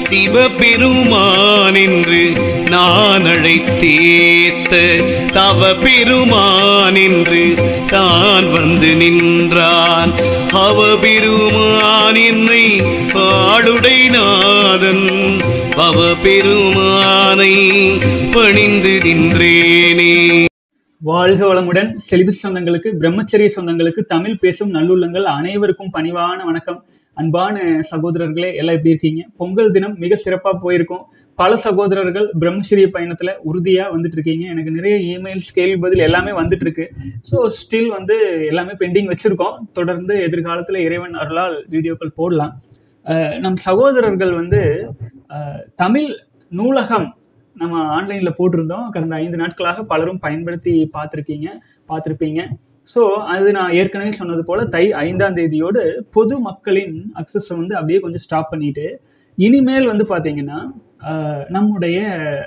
சிவபெருமான் என்று நான் அழைத்தேத்த தவ பெருமான் என்று தான் வந்து நின்றான் அவ பெருமான் என்னை ஆளுடை நாதன் பவ பெருமானை பணிந்து நின்றேனே வாழ்க வளமுடன் செலிபஸ் சொந்தங்களுக்கு பிரம்மச்சரிய சொந்தங்களுக்கு தமிழ் பேசும் நல்லுள்ளங்கள் அனைவருக்கும் பணிவான வணக்கம் அன்பான சகோதரர்களே எல்லாம் எப்படி இருக்கீங்க பொங்கல் தினம் மிக சிறப்பா போயிருக்கும் பல சகோதரர்கள் பிரம்மச்சரிய பயணத்துல உறுதியா வந்துட்டு இருக்கீங்க எனக்கு நிறைய இமெயில்ஸ் கேள்வி பதில் எல்லாமே வந்துட்டு இருக்கு ஸோ ஸ்டில் வந்து எல்லாமே பெண்டிங் வச்சிருக்கோம் தொடர்ந்து எதிர்காலத்துல இறைவன் அருளால் வீடியோக்கள் போடலாம் அஹ் நம் சகோதரர்கள் வந்து அஹ், தமிழ் நூலகம் நம்ம ஆன்லைன்ல போட்டிருந்தோம் கடந்த ஐந்து நாட்களாக பலரும் பயன்படுத்தி பார்த்துருக்கீங்க பார்த்துருப்பீங்க ஸோ அது நான் ஏற்கனவே சொன்னது போல தை ஐந்தாம் தேதியோடு பொது மக்களின் அக்சஸை வந்து அப்படியே கொஞ்சம் ஸ்டாப் பண்ணிட்டு இனிமேல் வந்து பார்த்தீங்கன்னா ஆஹ், நம்முடைய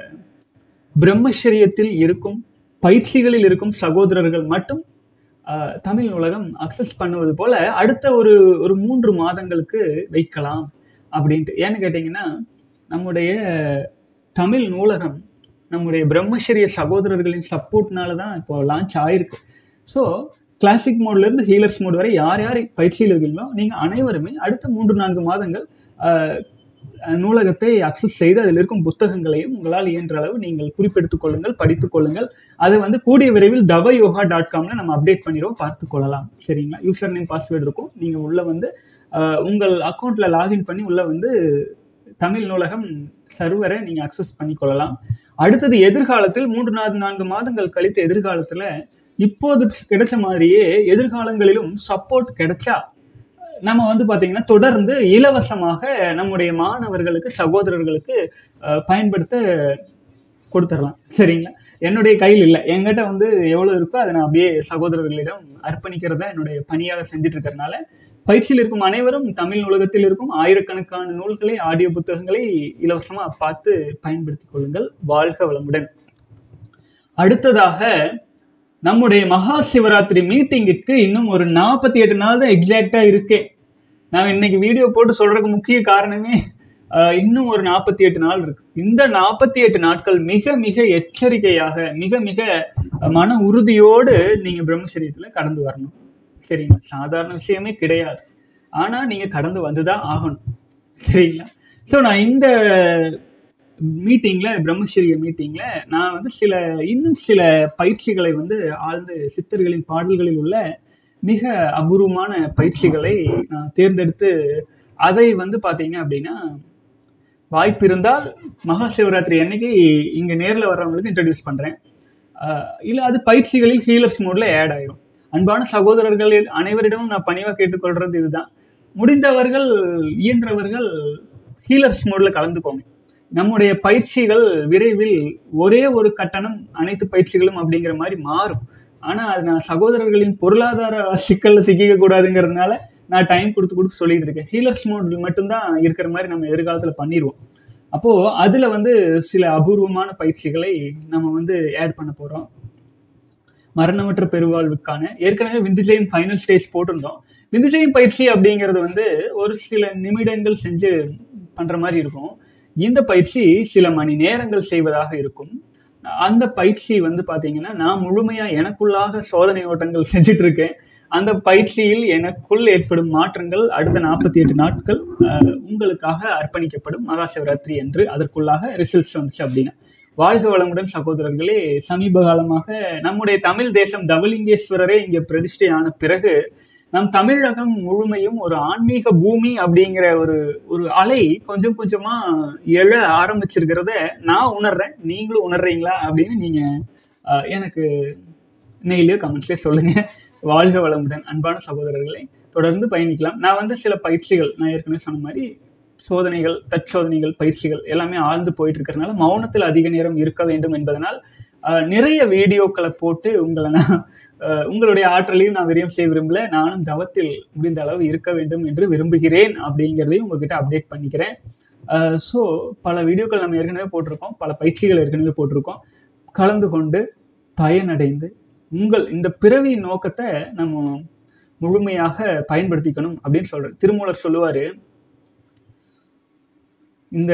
பிரம்மச்சரியத்தில் இருக்கும் பயிற்சிகளில் இருக்கும் சகோதரர்கள் மட்டும் ஆஹ், தமிழ் நூலகம் அக்சஸ் பண்ணுவது போல அடுத்த ஒரு ஒரு மூன்று மாதங்களுக்கு வைக்கலாம் அப்படின்ட்டு ஏன்னு கேட்டிங்கன்னா நம்முடைய தமிழ் நூலகம் நம்முடைய பிரம்மச்சரிய சகோதரர்களின் சப்போர்ட்னால தான் இப்போ லான்ச் ஆயிருக்கு ஸோ கிளாசிக் மோட்லேருந்து ஹீலர்ஸ் மோட் வரை யார் யார் பயிற்சியில் இருக்கீங்களோ நீங்கள் அனைவருமே அடுத்த மூன்று நான்கு மாதங்கள் ஆஹ், நூலகத்தை அக்சஸ் செய்து அதில் இருக்கும் புத்தகங்களையும் உங்களால் இயன்ற அளவு நீங்கள் குறிப்பெடுத்துக் கொள்ளுங்கள் படித்துக் கொள்ளுங்கள் அதை வந்து கூடிய விரைவில் தவ யோகா டாட் காம்ல நம்ம அப்டேட் பண்ணிடுவோம் பார்த்து கொள்ளலாம் சரிங்களா யூசர் நேம் பாஸ்வேர்டு இருக்கும் நீங்கள் உள்ள வந்து ஆஹ், உங்கள் அக்கௌண்ட்ல லாகின் பண்ணி உள்ள வந்து தமிழ் நூலகம் சர்வரை நீங்கள் அக்சஸ் பண்ணிக்கொள்ளலாம் அடுத்தது எதிர்காலத்தில் மூன்று நான்கு நான்கு மாதங்கள் கழித்த எதிர்காலத்தில் இப்போது கிடைச்ச மாதிரியே எதிர்காலங்களிலும் சப்போர்ட் கிடைச்சா நம்ம வந்து பார்த்தீங்கன்னா தொடர்ந்து இலவசமாக நம்முடைய மாணவர்களுக்கு சகோதரர்களுக்கு அஹ், பயன்படுத்த கொடுத்துடலாம் சரிங்களா என்னுடைய கையில் இல்லை என்கிட்ட வந்து எவ்வளோ இருக்கோ அதை நான் அப்படியே சகோதரர்களிடம் அர்ப்பணிக்கிறதா என்னுடைய பணியாக செஞ்சுட்டு இருக்கிறதுனால பயிற்சியில் இருக்கும் அனைவரும் தமிழ் நூலகத்தில் இருக்கும் ஆயிரக்கணக்கான நூல்களை ஆடியோ புத்தகங்களை இலவசமா பார்த்து பயன்படுத்திக் கொள்ளுங்கள் வாழ்க வளமுடன் அடுத்ததாக நம்முடைய மகா சிவராத்திரி மீட்டிங்கிற்கு இன்னும் ஒரு நாற்பத்தி எட்டு நாள் தான் எக்ஸாக்டா இருக்கே நான் இன்னைக்கு வீடியோ போட்டு சொல்றதுக்கு முக்கிய காரணமே ஆஹ், இன்னும் ஒரு நாற்பத்தி எட்டு நாள் இருக்கு இந்த நாற்பத்தி எட்டு நாட்கள் மிக மிக எச்சரிக்கையாக மிக மிக மன உறுதியோடு நீங்க பிரம்மச்சரியத்துல கடந்து வரணும் சரிங்களா சாதாரண விஷயமே கிடையாது ஆனா நீங்க கடந்து வந்துதான் ஆகணும் சரிங்களா ஸோ நான் இந்த மீட்டிங்ல பிரம்மச்சரிய மீட்டிங்ல நான் வந்து சில இன்னும் சில பயிற்சிகளை வந்து ஆழ்ந்து சித்தர்களின் பாடல்களில் உள்ள மிக அபூர்வமான பயிற்சிகளை நான் தேர்ந்தெடுத்து அதை வந்து பாத்தீங்க அப்படின்னா வாய்ப்பு இருந்தால் மகா சிவராத்திரி அன்னைக்கு இங்க நேர்ல வர்றவங்களுக்கு இன்ட்ரடியூஸ் பண்றேன் ஆஹ் இல்ல அது பயிற்சிகளில் ஹீலர்ஸ் மோட்ல ஆட் ஆயிரும் அன்பான சகோதரர்களில் அனைவரிடமும் நான் பணிவா கேட்டுக்கொள்றது இதுதான் முடிந்தவர்கள் இயன்றவர்கள் ஹீலர்ஸ் மோட்ல கலந்துக்கோங்க நம்முடைய பயிற்சிகள் விரைவில் ஒரே ஒரு கட்டணம் அனைத்து பயிற்சிகளும் அப்படிங்கிற மாதிரி மாறும் ஆனா அது நான் சகோதரர்களின் பொருளாதார சிக்கல்ல சிக்கிக்க கூடாதுங்கிறதுனால நான் டைம் கொடுத்து கொடுத்து சொல்லிட்டு இருக்கேன் ஹீலர்ஸ் மோட் மட்டும்தான் இருக்கிற மாதிரி நம்ம எதிர்காலத்துல பண்ணிடுவோம் அப்போ அதுல வந்து சில அபூர்வமான பயிற்சிகளை நம்ம வந்து ஆட் பண்ண போறோம் மரணமற்ற பெருவாழ்வுக்கான ஏற்கனவே விந்துஜெயம் ஃபைனல் ஸ்டேஜ் போட்டிருந்தோம் விந்துஜெயம் பயிற்சி அப்படிங்கிறது வந்து ஒரு சில நிமிடங்கள் செஞ்சு பண்ற மாதிரி இருக்கும் இந்த பயிற்சி சில மணி நேரங்கள் செய்வதாக இருக்கும் அந்த பயிற்சி வந்து பாத்தீங்கன்னா நான் முழுமையா எனக்குள்ளாக சோதனை ஓட்டங்கள் செஞ்சுட்டு இருக்கேன் அந்த பயிற்சியில் எனக்குள் ஏற்படும் மாற்றங்கள் அடுத்த நாற்பத்தி எட்டு நாட்கள் அஹ், உங்களுக்காக அர்ப்பணிக்கப்படும் மகா சிவராத்திரி என்று அதற்குள்ளாக ரிசல்ட்ஸ் வந்துச்சு அப்படின்னா வாழ்க வளமுடன் சகோதரர்களே சமீப காலமாக நம்முடைய தமிழ் தேசம் தவலிங்கேஸ்வரரே இங்கே பிரதிஷ்டை ஆன பிறகு நம் தமிழகம் முழுமையும் ஒரு ஆன்மீக பூமி அப்படிங்கிற ஒரு ஒரு அலை கொஞ்சம் கொஞ்சமா எழ ஆரம்பிச்சிருக்கிறத நான் உணர்றேன் நீங்களும் உணர்றீங்களா அப்படின்னு நீங்க அஹ், எனக்கு நெய்லியோ கமெண்ட்ஸ்லேயே சொல்லுங்க வாழ்க வளமுடன் அன்பான சகோதரர்களை தொடர்ந்து பயணிக்கலாம் நான் வந்து சில பயிற்சிகள் நான் ஏற்கனவே சொன்ன மாதிரி சோதனைகள் தற்சோதனைகள் பயிற்சிகள் எல்லாமே ஆழ்ந்து போயிட்டு இருக்கிறதுனால மௌனத்தில் அதிக நேரம் இருக்க வேண்டும் என்பதனால் அஹ், நிறைய வீடியோக்களை போட்டு உங்களை நான் அஹ், உங்களுடைய ஆற்றலையும் நான் விரியம் செய்ய விரும்பல நானும் தவத்தில் முடிந்த அளவு இருக்க வேண்டும் என்று விரும்புகிறேன் அப்படிங்கிறதையும் உங்ககிட்ட அப்டேட் பண்ணிக்கிறேன் ஸோ பல வீடியோக்கள் நம்ம ஏற்கனவே போட்டிருக்கோம் பல பயிற்சிகள் ஏற்கனவே போட்டிருக்கோம் கலந்து கொண்டு பயனடைந்து உங்கள் இந்த பிறவியின் நோக்கத்தை நம்ம முழுமையாக பயன்படுத்திக்கணும் அப்படின்னு சொல்றேன் திருமூலர் சொல்லுவாரு இந்த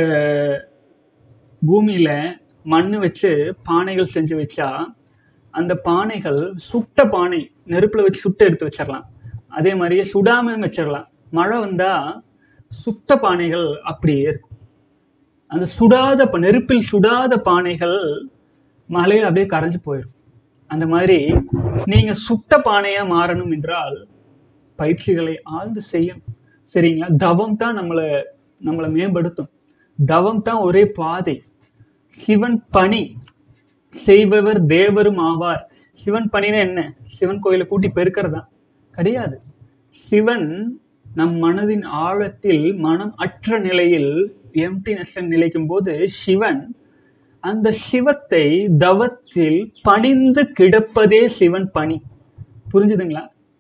பூமியில மண்ணு வச்சு பானைகள் செஞ்சு வச்சா அந்த பானைகள் சுட்ட பானை நெருப்புல வச்சு சுட்டு எடுத்து வச்சிடலாம் அதே மாதிரியே சுடாம வச்சிடலாம் மழை வந்தா சுட்ட பானைகள் அப்படியே இருக்கும் அந்த சுடாத ப- நெருப்பில் சுடாத பானைகள் மழையில் அப்படியே கரைஞ்சு போயிடும் அந்த மாதிரி நீங்க சுட்ட பானையா மாறணும் என்றால் பயிற்சிகளை ஆழ்ந்து செய்யணும் சரிங்களா தவம் தான் நம்மளை நம்மளை மேம்படுத்தும் தவம் தான் ஒரே பாதை சிவன் பணி செய்பவர் தேவரும் ஆவார் சிவன் பணினா என்ன சிவன் கோயிலை கூட்டி பெருக்கிறதா கிடையாது சிவன் நம் மனதின் ஆழத்தில் மனம் அற்ற நிலையில் எம்டினஸ் நிலைக்கும் போது சிவன் அந்த சிவத்தை தவத்தில் பணிந்து கிடப்பதே சிவன் பணி புரிஞ்சுதுங்களா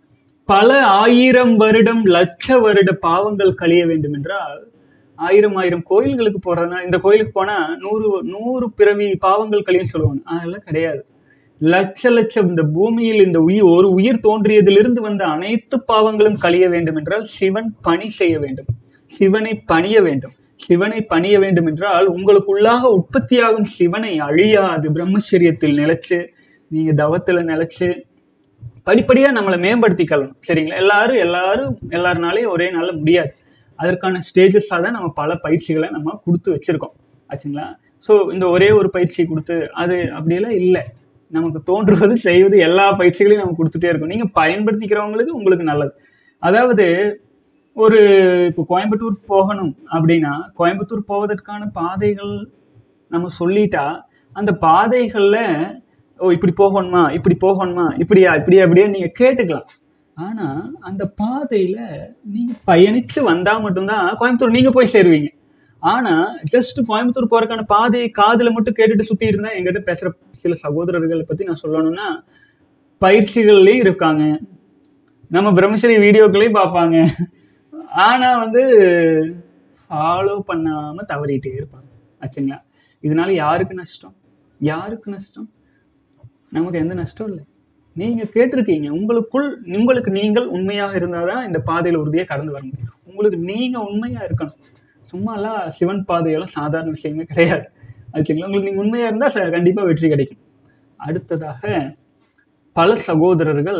பல ஆயிரம் வருடம் லட்ச வருட பாவங்கள் கழிய வேண்டும் என்றால் ஆயிரம் ஆயிரம் கோயில்களுக்கு போறதுனா இந்த கோயிலுக்கு போனா நூறு நூறு பிறவி பாவங்கள் கழியும் சொல்லுவாங்க அதெல்லாம் கிடையாது லட்ச லட்சம் இந்த பூமியில் இந்த உயிர் ஒரு உயிர் தோன்றியதிலிருந்து வந்த அனைத்து பாவங்களும் கழிய வேண்டும் என்றால் சிவன் பணி செய்ய வேண்டும் சிவனை பணிய வேண்டும் சிவனை பணிய வேண்டும் என்றால் உங்களுக்குள்ளாக உற்பத்தியாகும் சிவனை அழியாது பிரம்மச்சரியத்தில் நிலைச்சு நீங்க தவத்துல நிலைச்சு படிப்படியா நம்மளை மேம்படுத்திக்கலாம் சரிங்களா எல்லாரும் எல்லாரும் எல்லாருனாலையும் ஒரே நாள்ல முடியாது அதற்கான ஸ்டேஜஸாக தான் நம்ம பல பயிற்சிகளை நம்ம கொடுத்து வச்சிருக்கோம் ஆச்சுங்களா ஸோ இந்த ஒரே ஒரு பயிற்சி கொடுத்து அது அப்படியெல்லாம் இல்லை நமக்கு தோன்றுவது செய்வது எல்லா பயிற்சிகளையும் நம்ம கொடுத்துட்டே இருக்கோம் நீங்க பயன்படுத்திக்கிறவங்களுக்கு உங்களுக்கு நல்லது அதாவது ஒரு இப்போ கோயம்புத்தூர் போகணும் அப்படின்னா கோயம்புத்தூர் போவதற்கான பாதைகள் நம்ம சொல்லிட்டா அந்த பாதைகள்ல ஓ இப்படி போகணுமா இப்படி போகணுமா இப்படியா இப்படியா இப்படியா நீங்க கேட்டுக்கலாம் ஆனா அந்த பாதையில நீங்க பயணிச்சு வந்தா மட்டும்தான் கோயம்புத்தூர் நீங்க போய் சேருவீங்க ஆனா ஜஸ்ட் கோயம்புத்தூர் போறதுக்கான பாதையை காதுல மட்டும் கேட்டுட்டு சுத்திட்டு இருந்தா எங்கிட்ட பேசுற சில சகோதரர்களை பத்தி நான் சொல்லணும்னா பயிற்சிகள்லயும் இருக்காங்க நம்ம பிரம்மச்சரி வீடியோக்களையும் பார்ப்பாங்க ஆனா வந்து ஃபாலோ பண்ணாம தவறிட்டே இருப்பாங்க ஆச்சுங்களா இதனால யாருக்கு நஷ்டம் யாருக்கு நஷ்டம் நமக்கு எந்த நஷ்டம் இல்லை நீங்க கேட்டிருக்கீங்க உங்களுக்குள் உங்களுக்கு நீங்கள் உண்மையாக இருந்தாதான் இந்த பாதையில உறுதியாக கடந்து வர முடியும் உங்களுக்கு நீங்க உண்மையா இருக்கணும் சும்மாலாம் சிவன் பாதையெல்லாம் சாதாரண விஷயமே கிடையாது ஆச்சுங்களா உங்களுக்கு நீங்க உண்மையா இருந்தா ச- கண்டிப்பா வெற்றி கிடைக்கும் அடுத்ததாக பல சகோதரர்கள்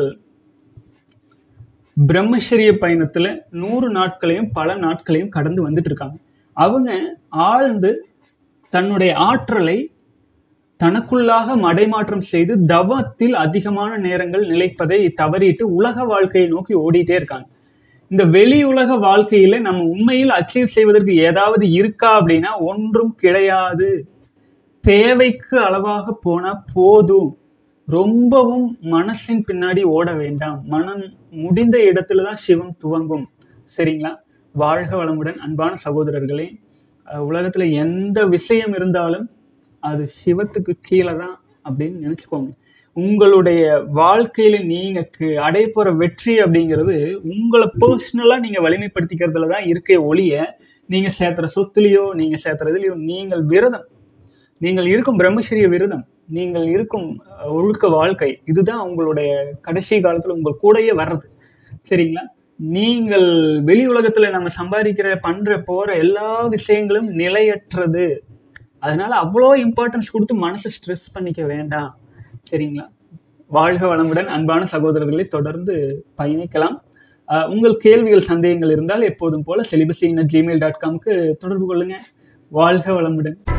பிரம்மச்சரிய பயணத்துல நூறு நாட்களையும் பல நாட்களையும் கடந்து வந்துட்டு இருக்காங்க அவங்க ஆழ்ந்து தன்னுடைய ஆற்றலை தனக்குள்ளாக மடைமாற்றம் செய்து தவத்தில் அதிகமான நேரங்கள் நிலைப்பதை தவறிட்டு உலக வாழ்க்கையை நோக்கி ஓடிட்டே இருக்காங்க இந்த வெளி உலக வாழ்க்கையில நம்ம உண்மையில் அச்சீவ் செய்வதற்கு ஏதாவது இருக்கா அப்படின்னா ஒன்றும் கிடையாது தேவைக்கு அளவாக போனா போதும் ரொம்பவும் மனசின் பின்னாடி ஓட வேண்டாம் மனம் முடிந்த இடத்துல தான் சிவம் துவங்கும் சரிங்களா வாழ்க வளமுடன் அன்பான சகோதரர்களே அஹ் உலகத்துல எந்த விஷயம் இருந்தாலும் அது சிவத்துக்கு கீழே தான் அப்படின்னு நினைச்சுக்கோங்க உங்களுடைய வாழ்க்கையில நீங்க கு- அடைய போற வெற்றி அப்படிங்கிறது உங்களை பர்சனலா நீங்க வலிமைப்படுத்திக்கிறதுல தான் இருக்கே ஒழிய நீங்க சேர்த்துற சொத்துலயோ நீங்க சேர்த்துற இதுலயோ நீங்கள் விரதம் நீங்கள் இருக்கும் பிரம்மச்சரிய விரதம் நீங்கள் இருக்கும் அஹ், ஒழுக்க வாழ்க்கை இதுதான் உங்களுடைய கடைசி காலத்துல உங்கள் கூடயே வர்றது சரிங்களா நீங்கள் வெளி உலகத்துல நம்ம சம்பாதிக்கிற பண்ற போற எல்லா விஷயங்களும் நிலையற்றது அதனால அவ்வளோ இம்பார்ட்டன்ஸ் கொடுத்து மனசை ஸ்ட்ரெஸ் பண்ணிக்க வேண்டாம் சரிங்களா வாழ்க வளமுடன் அன்பான சகோதரர்களை தொடர்ந்து பயணிக்கலாம் அஹ், உங்கள் கேள்விகள் சந்தேகங்கள் இருந்தால் எப்போதும் போல செலிபஸின் ஜிமெயில் டாட் காம்க்கு தொடர்பு கொள்ளுங்க வாழ்க வளமுடன்